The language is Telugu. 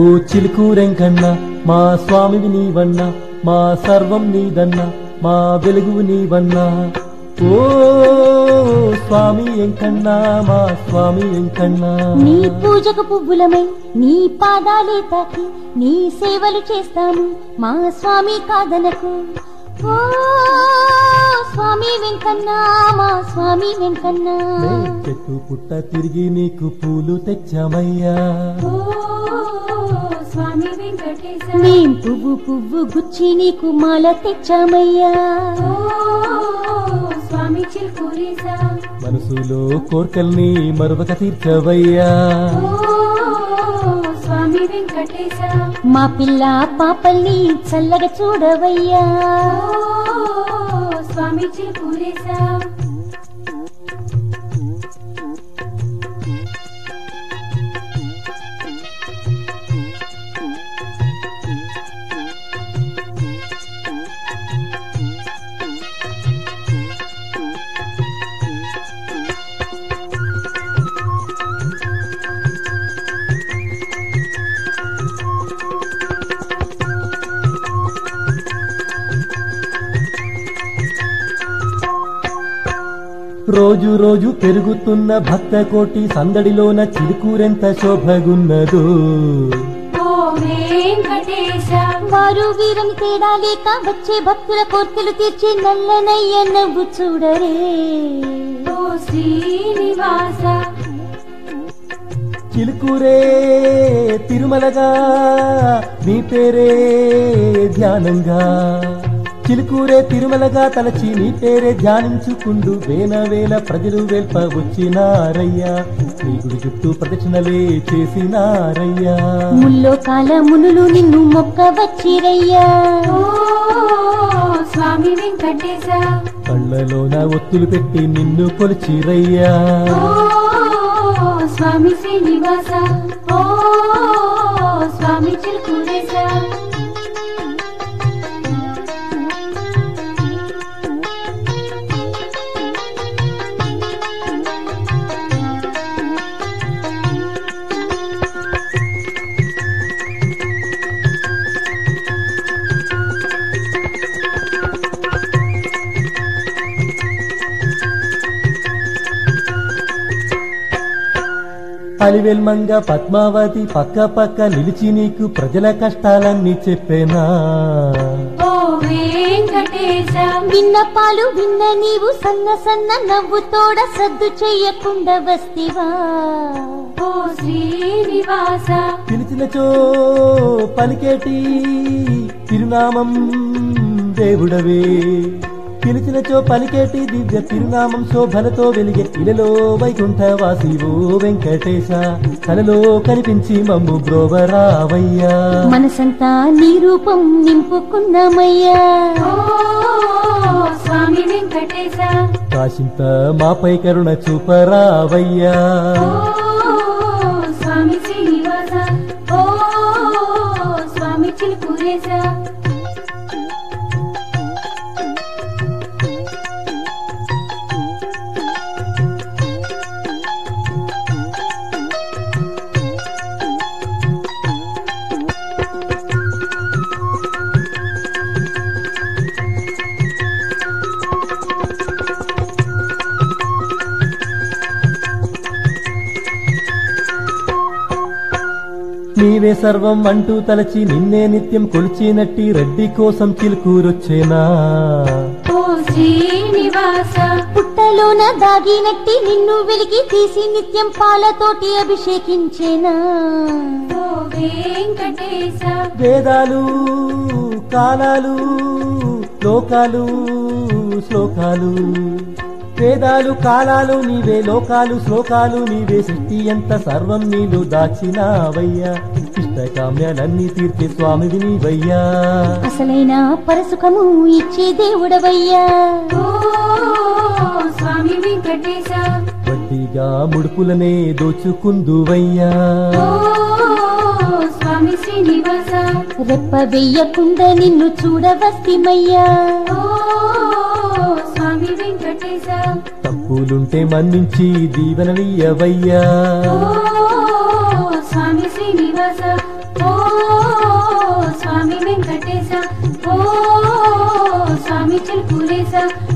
చిలుకూరెంకన్న మా స్వామివి నీవన్న మా సర్వం నీదన్న మా వెలుగు నీవన్నా ఓ స్వామి ఎంకన్నా మా స్వామి ఎంకన్నా నీ పూజకు పువ్వులమై నీ పాదాలే తాకి నీ సేవలు చేస్తాము మా స్వామి కాదనకు ఓ స్వామి వెంకన్న మా స్వామి వెంకన్న నే చెట్టు పుట్ట తిరిగి నీకు పూలు తెచ్చామయ్యా ఓ స్వామి వెంకటేశ మేం పువ్వు పువ్వు గుచ్చి నీకు మాల తెచ్చామయ్యా ఓ స్వామి చిల్కూరేశ మనసులో కోర్కల్ని మరొక తీర్చవయ్యా ఓ స్వామి వెంకటేశ మా పిల్ల పాపల్ని చల్లగా చూడవయ్యా ఓ స్వామి చిల్కూరేశ రోజు రోజు పెరుగుతున్న భక్త కోటి సందడిలోన చిలుకూరెంత శోభగున్నదో ఓ వెంకటేశ వారు వీరని తేడా లేక వచ్చే భక్తుల కోర్కెలు తీర్చి నల్లనయ్య నవ్వు చూడరే ఓ శ్రీనివాస చిలుకూరే తిరుమలగా నీ పేరే ధ్యానంగా చిలుకూరే తిరుమలగా తలచి నీ పేరే ధ్యానించుకుండు వేల వేల ప్రజలు వెల్ప వచ్చినారయ్యా నీ గుడి చుట్టూ ప్రదక్షిణలే చేసినారయ్యా ముల్లో కాల మునులు నిన్ను మొక్క వచ్చిరయ్యా ఓ స్వామి వెంకటేశ కళ్ళలోన ఒత్తులు పెట్టి నిన్ను కొలిచిరయ్యా ఓ స్వామి శ్రీనివాస ఓ స్వామి చిలుకూరేశ అలివెల్మంగ పద్మావతి పక్క పక్క నిలిచి నీకు ప్రజల కష్టాలన్నీ చెప్పేనా ఓ వెంకటేశ విన్నపాలు విన్న నీవు సన్న సన్న నవ్వు తోడ సద్దు చెయ్యకుండా వస్తివా ఓ శ్రీనివాస పిలిచినచో పలికేటి తిరునామం దేవుడవే పిలిచినచో పలికేటి దివ్య తిరునామం శోభలతో వెలిగే ఇలలో వైకుంఠవాసి ఓ వెంకటేశ కలలో కనిపించి మమ్ము బ్రోవరావయ్యా మనసంతా నీ రూపం నింపుకున్నామయ్యా ఓ స్వామి వెంకటేశ కాశింత మాపై కరుణ చూపరావయ్యా ఓ స్వామి శ్రీనివాస ఓ స్వామి చిలుకూరేశ నీవే సర్వం అంటూ తలచి నిన్నే నిత్యం కొలిచినట్టి రెడ్డి కోసం చిలుకూరొచ్చేనా ఓ శ్రీనివాస పుట్టలోన దాగినట్టి నిన్ను వెలికి తీసి నిత్యం పాలతోటి అభిషేకించేనా ఓ వెంకటేశ వేదాలు కాలాలు లోకాలు శ్లోకాలు వేదాలు కాలాలు నీవే లోకాలు శ్లోకాలు నీవే సృష్టి ఎంత సర్వం నీలో దాచినావయ్యా ఇష్టకామ్యాలన్నీ తీర్చే స్వామివి నీవయ్యా అసలైన పరసుఖము ఇచ్చే దేవుడవయ్యా ఓ స్వామి వెంకటేశ వడ్డీగా ముడుపులనే దోచుకుందువయ్యా ఓ స్వామి శ్రీనివాస రెప్ప వెయ్యకుండా నిన్ను చూడవస్తిమయ్యా ఓ స్వామి వెంకటేశ తప్పులుంటే మన్నించి దీవెనలియవయ్యా ఓ స్వామి శ్రీనివాస ఓ చిలుకులేస